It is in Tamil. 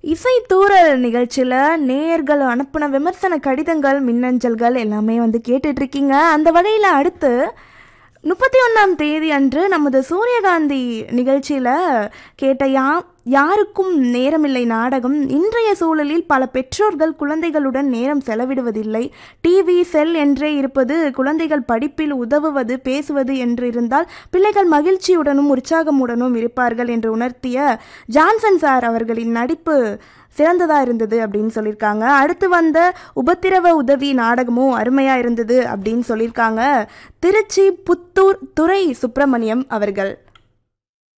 இசை தூரல் நிகழ்ச்சியில் நேயர்கள் அனுப்பின விமர்சன கடிதங்கள் மின்னஞ்சல்கள் எல்லாமே வந்து கேட்டுட்டு இருக்கீங்க அந்த வகையில் அடுத்து முப்பத்தி ஒன்றாம் தேதி அன்று நமது சூரியகாந்தி நிகழ்ச்சியில் கேட்ட யா யாருக்கும் நேரமில்லை நாடகம் இன்றைய சூழலில் பல பெற்றோர்கள் குழந்தைகளுடன் நேரம் செலவிடுவதில்லை டிவி செல் என்றே இருப்பது குழந்தைகள் படிப்பில் உதவுவது பேசுவது என்று இருந்தால் பிள்ளைகள் மகிழ்ச்சியுடனும் உற்சாகமுடனும் இருப்பார்கள் என்று உணர்த்திய ஜான்சன் சார் அவர்களின் நடிப்பு சிறந்ததா இருந்தது அப்படின்னு சொல்லியிருக்காங்க அடுத்து வந்த உபத்திரவ உதவி நாடகமும் அருமையா இருந்தது அப்படின்னு சொல்லியிருக்காங்க திருச்சி புத்தூர் துரை சுப்பிரமணியம் அவர்கள்